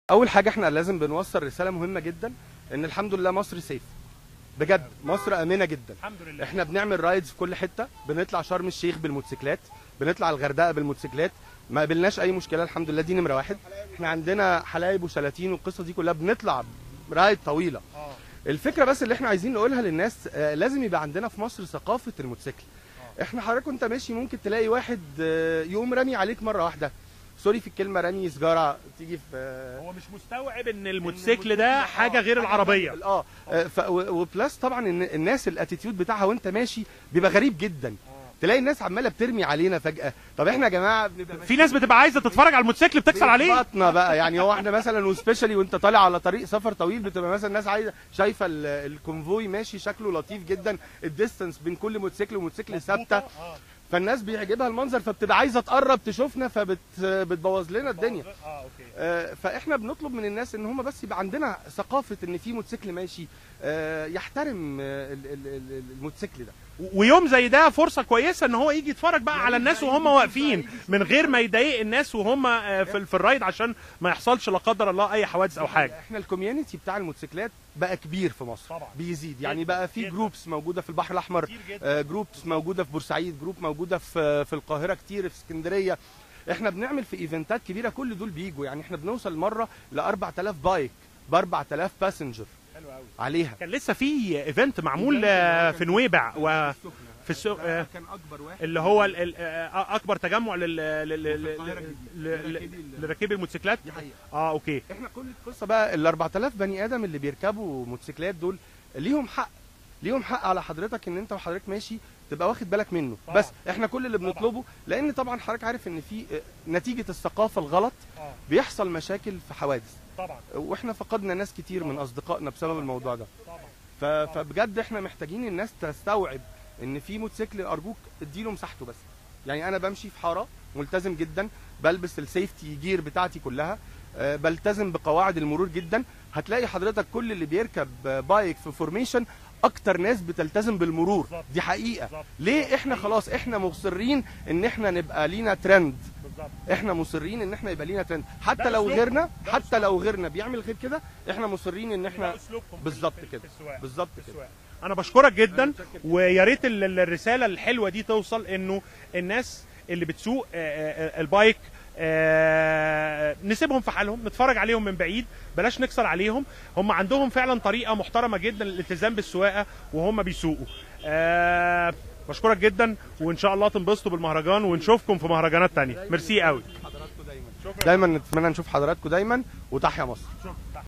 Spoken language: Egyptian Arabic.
اول حاجه احنا لازم بنوصل رساله مهمه جدا ان الحمد لله مصر سيف بجد مصر امنه جدا الحمد لله احنا بنعمل رايدز في كل حته بنطلع شرم الشيخ بالموتوسيكلات بنطلع الغردقه بالموتوسيكلات ما قابلناش اي مشكله الحمد لله دي نمره واحد احنا عندنا حلايب وشلاتين والقصه دي كلها بنطلع رايد طويله اه الفكره بس اللي احنا عايزين نقولها للناس آه، لازم يبقى عندنا في مصر ثقافه الموتوسيكل احنا حضرتك وانت ماشي ممكن تلاقي واحد آه، يقوم رامي عليك مره واحده سوري في الكلمه رامي سجاره تيجي في آه، هو مش مستوعب ان الموتوسيكل ده حاجه غير العربيه اه آه، ف- و- وبلس طبعا ان الناس الاتيتيود بتاعها وانت ماشي بيبقى غريب جدا تلاقي الناس عماله بترمي علينا فجاه طب احنا يا جماعه بنبقى في ناس بتبقى عايزه تتفرج على الموتوسيكل بتكسر عليه بطنا بقى يعني هو احنا مثلا وسبيشالي وانت طالع على طريق سفر طويل بتبقى مثلا الناس عايزه شايفه ال- الكونفوي ماشي شكله لطيف جدا الديستنس بين كل موتوسيكل وموتوسيكل ثابته اه فالناس بيعجبها المنظر فبتبقى عايزه تقرب تشوفنا فبتبوظ لنا الدنيا اه اوكي آه، فاحنا بنطلب من الناس ان هم بس يبقى عندنا ثقافه ان في موتوسيكل ماشي آه، يحترم آه، ال- ال- ال- الموتوسيكل ده ويوم زي ده فرصه كويسه ان هو يجي يتفرج بقى على الناس وهم واقفين من غير ما يضايق الناس وهم آه، في في الرايد عشان ما يحصلش لا قدر الله اي حوادث او حاجه احنا الكوميونتي بتاع الموتوسيكلات بقى كبير في مصر طبعا. بيزيد يعني جداً، بقى في جداً. جروبس موجوده في البحر الاحمر كتير جدا آه، جروبس موجوده في بورسعيد جروب موجوده في في القاهره كتير في اسكندريه احنا بنعمل في ايفنتات كبيره كل دول بيجوا يعني احنا بنوصل مره ل 4000 بايك ب 4000 باسنجر حلو قوي عليها كان لسه في ايفنت معمول آه، في نويبع وفي السوق آه، كان اكبر واحد اللي هو ال- ال- آه، اكبر تجمع لل لل- لل- القاهرة لل- الجديدة. لل- لراكبي الموتوسيكلات دي حقيقه اه اوكي احنا كل القصه بقى ال 4000 بني ادم اللي بيركبوا موتوسيكلات دول ليهم حق ليهم حق على حضرتك ان انت وحضرتك ماشي تبقى واخد بالك منه طبعا. بس احنا كل اللي طبعا. بنطلبه لان طبعا حضرتك عارف ان في اه، نتيجه الثقافه الغلط اه بيحصل مشاكل في حوادث طبعا واحنا فقدنا ناس كتير من اصدقائنا بسبب الموضوع ده طبعا ف- فبجد احنا محتاجين الناس تستوعب ان في موتوسيكل ارجوك اديله مساحته بس يعني انا بمشي في حاره ملتزم جدا بلبس السيفتي جير بتاعتي كلها آه، بلتزم بقواعد المرور جدا هتلاقي حضرتك كل اللي بيركب آه، بايك في فورميشن اكتر ناس بتلتزم بالمرور بالظبط. دي حقيقه بالظبط. ليه احنا خلاص احنا مصرين ان احنا نبقى لينا ترند بالظبط احنا مصرين ان احنا يبقى لينا ترند حتى ده لو أسلوبكم. غيرنا ده حتى لو غيرنا بيعمل غير كده احنا مصرين ان احنا ده أسلوبكم في- بالظبط في- كده في السواقة. بالظبط في كده السواقة. انا بشكرك جدا متشكر جداً. ويا ريت ال- ال- الرساله الحلوه دي توصل انه الناس اللي بتسوق آه، آه، البايك آه، نسيبهم في حالهم نتفرج عليهم من بعيد بلاش نكسر عليهم هم عندهم فعلا طريقه محترمه جدا للالتزام بالسواقه وهم بيسوقوا آه، بشكرك جدا وان شاء الله تنبسطوا بالمهرجان ونشوفكم في مهرجانات تانية ميرسي قوي حضراتكم دايما شكرا دايما نتمنى نشوف حضراتكم دايما وتحيا مصر شكرا